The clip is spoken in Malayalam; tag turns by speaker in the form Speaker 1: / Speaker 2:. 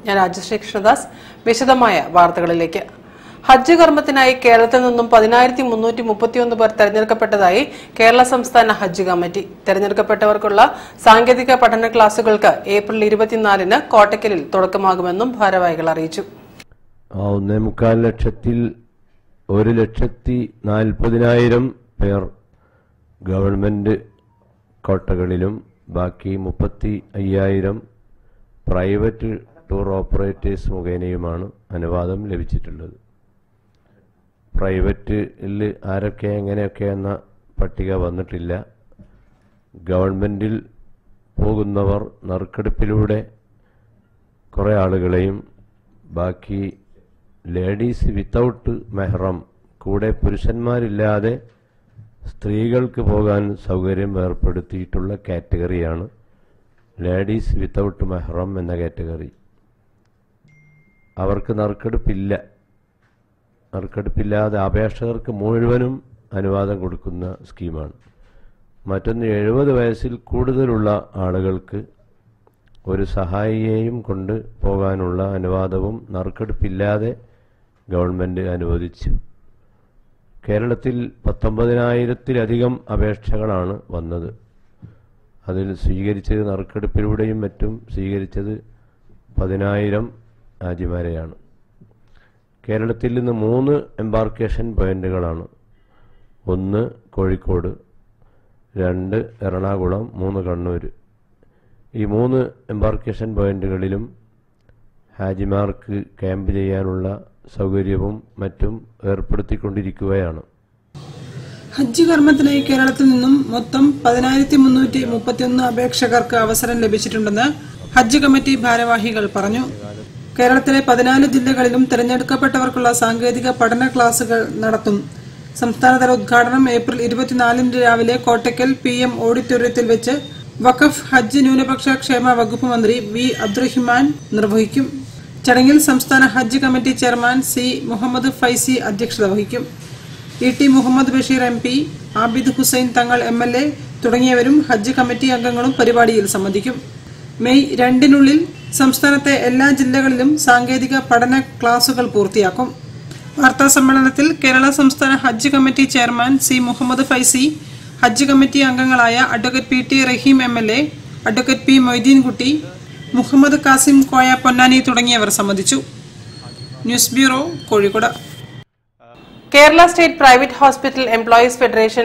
Speaker 1: ഞാൻ രാജശ്രീ കൃഷ്ണദാസ് വിശദമായ വാർത്തകളിലേക്ക് ഹജ്ജ് കർമ്മത്തിനായി കേരളത്തിൽ നിന്നും പതിനായിരത്തി മുന്നൂറ്റി മുപ്പത്തിയൊന്ന് പേർ തെരഞ്ഞെടുക്കപ്പെട്ടതായി കേരള സംസ്ഥാന ഹജ്ജ് കമ്മിറ്റി തെരഞ്ഞെടുക്കപ്പെട്ടവർക്കുള്ള സാങ്കേതിക പഠന ക്ലാസുകൾക്ക് ഏപ്രിൽ ഇരുപത്തിനാലിന് കോട്ടക്കലിൽ തുടക്കമാകുമെന്നും ഭാരവാഹികൾ അറിയിച്ചു
Speaker 2: ആ ഒന്നേ മുക്കാൽ ലക്ഷത്തിൽ ഒരു ലക്ഷത്തി നാൽപ്പതിനായിരം പേർ ഗവൺമെന്റ് കോട്ടകളിലും ബാക്കി മുപ്പത്തി അയ്യായിരം പ്രൈവറ്റ് ടൂർ ഓപ്പറേറ്റേഴ്സ് മുഖേനയുമാണ് അനുവാദം ലഭിച്ചിട്ടുള്ളത് പ്രൈവറ്റിൽ ആരൊക്കെ എങ്ങനെയൊക്കെ എന്ന പട്ടിക വന്നിട്ടില്ല ഗവൺമെന്റിൽ പോകുന്നവർ നറുക്കെടുപ്പിലൂടെ കുറേ ആളുകളെയും ബാക്കി ലേഡീസ് വിത്തൗട്ട് മെഹ്റം കൂടെ പുരുഷന്മാരില്ലാതെ സ്ത്രീകൾക്ക് പോകാൻ സൗകര്യം ഏർപ്പെടുത്തിയിട്ടുള്ള കാറ്റഗറിയാണ് ലേഡീസ് വിത്തൗട്ട് മെഹ്റം എന്ന കാറ്റഗറി അവർക്ക് നറുക്കെടുപ്പില്ല നറുക്കെടുപ്പില്ലാതെ അപേക്ഷകർക്ക് മുഴുവനും അനുവാദം കൊടുക്കുന്ന സ്കീമാണ് മറ്റൊന്ന് എഴുപത് വയസ്സിൽ കൂടുതലുള്ള ആളുകൾക്ക് ഒരു സഹായിയെയും കൊണ്ട് പോകാനുള്ള അനുവാദവും നറുക്കെടുപ്പില്ലാതെ ഗവൺമെന്റ് അനുവദിച്ചു കേരളത്തിൽ പത്തൊമ്പതിനായിരത്തിലധികം അപേക്ഷകളാണ് വന്നത് അതിൽ സ്വീകരിച്ചത് നറുക്കെടുപ്പിലൂടെയും മറ്റും സ്വീകരിച്ചത് പതിനായിരം രാജ്യമാരെയാണ് കേരളത്തിൽ നിന്ന് മൂന്ന് എംബാർക്കേഷൻ പോയിന്റുകളാണ് ഒന്ന് കോഴിക്കോട് രണ്ട് എറണാകുളം മൂന്ന് കണ്ണൂർ ഈ മൂന്ന് എംബാർക്കേഷൻ പോയിന്റുകളിലും ഹാജിമാർക്ക് ക്യാമ്പ് ചെയ്യാനുള്ള സൗകര്യവും മറ്റും ഏർപ്പെടുത്തിക്കൊണ്ടിരിക്കുകയാണ്
Speaker 3: ഹജ്ജ് കർമ്മത്തിനായി കേരളത്തിൽ നിന്നും മൊത്തം പതിനായിരത്തി മുന്നൂറ്റി മുപ്പത്തിയൊന്ന് അപേക്ഷകർക്ക് അവസരം ലഭിച്ചിട്ടുണ്ടെന്ന് ഹജ്ജ് കമ്മിറ്റി ഭാരവാഹികൾ പറഞ്ഞു കേരളത്തിലെ പതിനാല് ജില്ലകളിലും തെരഞ്ഞെടുക്കപ്പെട്ടവർക്കുള്ള സാങ്കേതിക പഠന ക്ലാസുകൾ നടത്തും സംസ്ഥാനതല ഉദ്ഘാടനം ഏപ്രിൽ ഇരുപത്തിനാലിന് രാവിലെ കോട്ടയ്ക്കൽ പി എം ഓഡിറ്റോറിയത്തിൽ വെച്ച് വഖഫ് ഹജ്ജ് ന്യൂനപക്ഷ ക്ഷേമ വകുപ്പ് മന്ത്രി വി അബ്ദുറഹിമാൻ നിർവഹിക്കും ചടങ്ങിൽ സംസ്ഥാന Hajj committee chairman C Muhammad Faizi അധ്യക്ഷത വഹിക്കും E T Muhammad Basheer M P Abid Hussain Thangal M L A തുടങ്ങിയവരും ഹജ്ജ് കമ്മിറ്റി അംഗങ്ങളും പരിപാടിയിൽ സംബന്ധിക്കും മെയ് രണ്ടിനുള്ളിൽ സംസ്ഥാനത്തെ എല്ലാ ജില്ലകളിലും സാങ്കേതിക പഠന ക്ലാസുകൾ പൂർത്തിയാക്കും വാർത്താ സമ്മേളനത്തിൽ കേരള സംസ്ഥാന Hajj committee chairman C Muhammad Faizi Hajj committee അംഗങ്ങളായ advocate P T Rahim M L A advocate P Moideenkutty Muhammad Kasim Koya Ponnani തുടങ്ങിയവർ സംബന്ധിച്ചു news bureau Kozhikode
Speaker 1: Kerala state private hospital employees federation